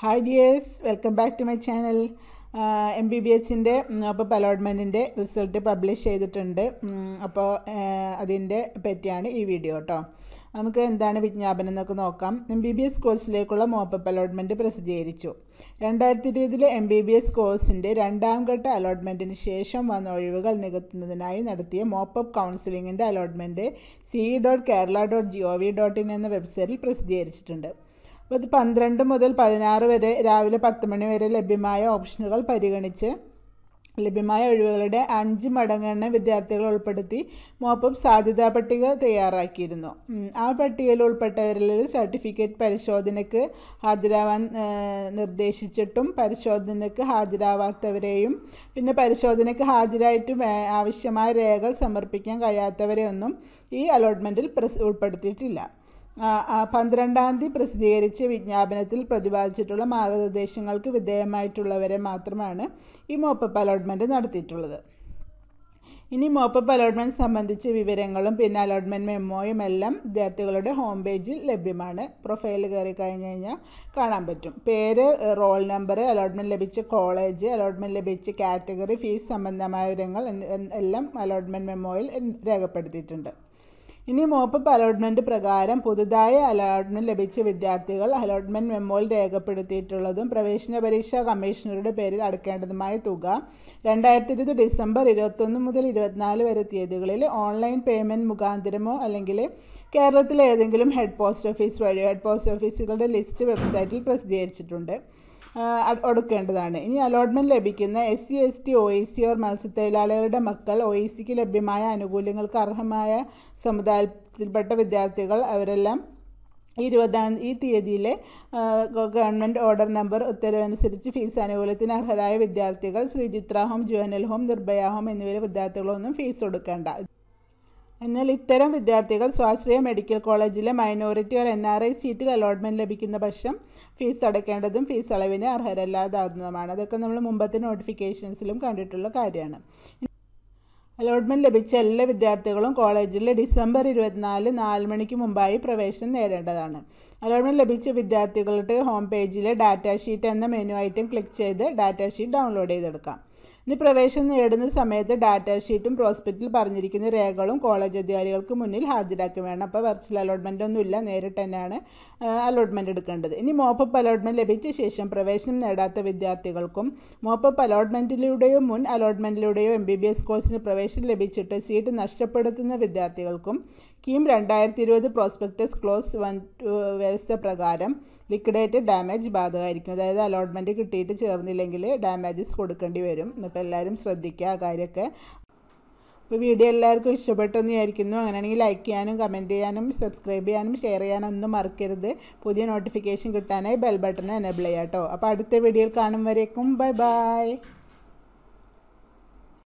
hi dears welcome back to my channel M B B എസിൻ്റെ അപ്പോൾ അലോട്ട്മെൻറ്റിൻ്റെ result publish ചെയ്തിട്ടുണ്ട് അപ്പോൾ അതിൻ്റെ പറ്റിയാണ് ഈ വീഡിയോ കേട്ടോ നമുക്ക് എന്താണ് വിജ്ഞാപനം എന്നൊക്കെ നോക്കാം എം ബി ബി എസ് കോഴ്സിലേക്കുള്ള മോപ്പപ്പ് അലോട്ട്മെൻറ്റ് പ്രസിദ്ധീകരിച്ചു രണ്ടായിരത്തി ഇരുപതിലെ എം ബി ബി എസ് കോഴ്സിൻ്റെ രണ്ടാം ഘട്ട അലോട്ട്മെൻറ്റിന് ശേഷം വന്ന ഒഴിവുകൾ നികത്തുന്നതിനായി നടത്തിയ മോപ്പപ്പ് കൗൺസിലിങ്ങിൻ്റെ allotment C dot Kerala dot G O V dot in എന്ന വെബ്സൈറ്റിൽ പ്രസിദ്ധീകരിച്ചിട്ടുണ്ട് അപ്പോൾ ഇത് പന്ത്രണ്ട് മുതൽ പതിനാറ് വരെ രാവിലെ പത്ത് മണി വരെ ലഭ്യമായ ഓപ്ഷനുകൾ പരിഗണിച്ച് ലഭ്യമായ ഒഴിവുകളുടെ അഞ്ച് മടങ്ങെണ്ണ വിദ്യാർത്ഥികൾ ഉൾപ്പെടുത്തി മോപ്പപ്പ് സാധ്യതാ പട്ടിക തയ്യാറാക്കിയിരുന്നു ആ പട്ടികയിൽ ഉൾപ്പെട്ടവരിൽ സർട്ടിഫിക്കറ്റ് പരിശോധനയ്ക്ക് ഹാജരാവാൻ നിർദ്ദേശിച്ചിട്ടും പരിശോധനയ്ക്ക് ഹാജരാവാത്തവരെയും പിന്നെ പരിശോധനയ്ക്ക് ഹാജരായിട്ടും ആവശ്യമായ രേഖകൾ സമർപ്പിക്കാൻ കഴിയാത്തവരെയൊന്നും ഈ അലോട്ട്മെൻറ്റിൽ പ്രസ് ഉൾപ്പെടുത്തിയിട്ടില്ല പന്ത്രണ്ടാം തീയതി പ്രസിദ്ധീകരിച്ച വിജ്ഞാപനത്തിൽ പ്രതിപാദിച്ചിട്ടുള്ള മാർഗനിർദ്ദേശങ്ങൾക്ക് വിധേയമായിട്ടുള്ളവരെ മാത്രമാണ് ഈ മോപ്പപ്പ് അലോട്ട്മെൻറ്റ് നടത്തിയിട്ടുള്ളത് ഇനി മോപ്പപ്പ് അലോട്ട്മെൻറ്റ് സംബന്ധിച്ച വിവരങ്ങളും പിന്നെ അലോട്ട്മെൻറ്റ് മെമ്മോയും എല്ലാം വിദ്യാർത്ഥികളുടെ ഹോം പേജിൽ ലഭ്യമാണ് പ്രൊഫൈൽ കയറി കഴിഞ്ഞ് കഴിഞ്ഞാൽ കാണാൻ പറ്റും പേര് റോൾ നമ്പർ അലോട്ട്മെൻറ്റ് ലഭിച്ച കോളേജ് അലോട്ട്മെൻറ്റ് ലഭിച്ച കാറ്റഗറി ഫീസ് സംബന്ധമായ വിവരങ്ങൾ എല്ലാം അലോട്ട്മെൻറ്റ് മെമ്മോയിൽ രേഖപ്പെടുത്തിയിട്ടുണ്ട് ഇനി മോപ്പപ്പ് അലോട്ട്മെൻറ്റ് പ്രകാരം പുതുതായി അലോട്ട്മെൻറ്റ് ലഭിച്ച വിദ്യാർത്ഥികൾ അലോട്ട്മെൻറ്റ് മെമ്മോയിൽ രേഖപ്പെടുത്തിയിട്ടുള്ളതും പ്രവേശന പരീക്ഷാ കമ്മീഷണറുടെ പേരിൽ അടയ്ക്കേണ്ടതുമായ തുക രണ്ടായിരത്തി ഇരുപത് ഡിസംബർ ഇരുപത്തൊന്ന് മുതൽ ഇരുപത്തിനാല് വരെ തീയതികളിൽ ഓൺലൈൻ പേയ്മെൻറ്റ് മുഖാന്തരമോ അല്ലെങ്കിൽ കേരളത്തിലെ ഏതെങ്കിലും ഹെഡ് പോസ്റ്റ് ഓഫീസ് വഴിയോ ഹെഡ് പോസ്റ്റ് ഓഫീസുകളുടെ ലിസ്റ്റ് വെബ്സൈറ്റിൽ പ്രസിദ്ധീകരിച്ചിട്ടുണ്ട് ഒടുക്കേണ്ടതാണ് ഇനി അലോട്ട്മെൻറ്റ് ലഭിക്കുന്ന S C S T O E C or മത്സ്യത്തൊഴിലാളികളുടെ മക്കൾ ഒ ഇ സിക്ക് ലഭ്യമായ ആനുകൂല്യങ്ങൾക്ക് അർഹമായ സമുദായത്തിൽപ്പെട്ട വിദ്യാർത്ഥികൾ അവരെല്ലാം ഇരുപതാം ഈ തീയതിയിലെ ഗവൺമെൻറ് ഓർഡർ നമ്പർ ഉത്തരവനുസരിച്ച് ഫീസ് ആനുകൂല്യത്തിന് അർഹരായ വിദ്യാർത്ഥികൾ Sreechitra home juvenile home Nirbhaya home എന്നിവയിലെ വിദ്യാർത്ഥികളൊന്നും ഫീസ് കൊടുക്കേണ്ട എന്നാൽ ഇത്തരം വിദ്യാർത്ഥികൾ സ്വാശ്രയ medical college minority or N R I സീറ്റിൽ അലോട്ട്മെൻറ്റ് ലഭിക്കുന്ന പക്ഷം ഫീസ് അടയ്ക്കേണ്ടതും ഫീസ് അളവിന് അർഹരല്ലാതാകുന്നതുമാണ് അതൊക്കെ നമ്മൾ മുമ്പത്തെ നോട്ടിഫിക്കേഷൻസിലും കണ്ടിട്ടുള്ള കാര്യമാണ് അലോട്ട്മെൻറ്റ് ലഭിച്ച എല്ലാ വിദ്യാർത്ഥികളും കോളേജിൽ ഡിസംബർ ഇരുപത്തിനാല് നാല് മണിക്ക് മുമ്പായി പ്രവേശനം നേടേണ്ടതാണ് അലോട്ട്മെൻറ്റ് ലഭിച്ച വിദ്യാർത്ഥികളുടെ ഹോം പേജിലെ ഡാറ്റാ ഷീറ്റ് എന്ന മെനു ഐറ്റം ക്ലിക്ക് ചെയ്ത് ഡാറ്റാ ഷീറ്റ് ഡൗൺലോഡ് ചെയ്തെടുക്കാം ഇനി പ്രവേശനം നേടുന്ന സമയത്ത് ഡാറ്റാ ഷീറ്റും പ്രോസ്പെക്റ്റിൽ പറഞ്ഞിരിക്കുന്ന രേഖകളും കോളേജ് അധികാരികൾക്ക് മുന്നിൽ ഹാജരാക്കി വേണം അപ്പോൾ വെർച്വൽ അലോട്ട്മെൻ്റ് ഒന്നുമില്ല നേരിട്ട് തന്നെയാണ് അലോട്ട്മെൻറ്റ് എടുക്കേണ്ടത് ഇനി മോപ്പപ്പ് അലോട്ട്മെൻറ്റ് ലഭിച്ച ശേഷം പ്രവേശനം നേടാത്ത വിദ്യാർത്ഥികൾക്കും മോപ്പപ്പ് അലോട്ട്മെൻറ്റിലൂടെയോ മുൻ അലോട്ട്മെൻറ്റിലൂടെയോ എം ബി ബി എസ് കോഴ്സിന് പ്രവേശനം ലഭിച്ചിട്ട് സീറ്റ് നഷ്ടപ്പെടുത്തുന്ന വിദ്യാർത്ഥികൾക്കും കീം രണ്ടായിരത്തി ഇരുപത് പ്രോസ്പെക്ടസ് ക്ലോസ് വൺ വ്യവസ്ഥ പ്രകാരം ലിക്വിഡേറ്റഡ് ഡാമേജ് ബാധകമായിരിക്കും അതായത് അലോട്ട്മെൻറ്റ് കിട്ടിയിട്ട് ചേർന്നില്ലെങ്കിൽ ഡാമേജസ് കൊടുക്കേണ്ടി വരും അപ്പോൾ എല്ലാവരും ശ്രദ്ധിക്കുക ആ കാര്യമൊക്കെ അപ്പോൾ വീഡിയോ എല്ലാവർക്കും ഇഷ്ടപ്പെട്ടെന്ന് വിചാരിക്കുന്നു അങ്ങനെയാണെങ്കിൽ ലൈക്ക് ചെയ്യാനും കമൻറ്റ് ചെയ്യാനും സബ്സ്ക്രൈബ് ചെയ്യാനും ഷെയർ ചെയ്യാനും ഒന്നും മറക്കരുത് പുതിയ നോട്ടിഫിക്കേഷൻ കിട്ടാനായി ബെൽ ബട്ടൺ എനേബിൾ ചെയ്യാം കേട്ടോ അപ്പോൾ അടുത്ത വീഡിയോയിൽ കാണും വരേക്കും ബൈ ബൈ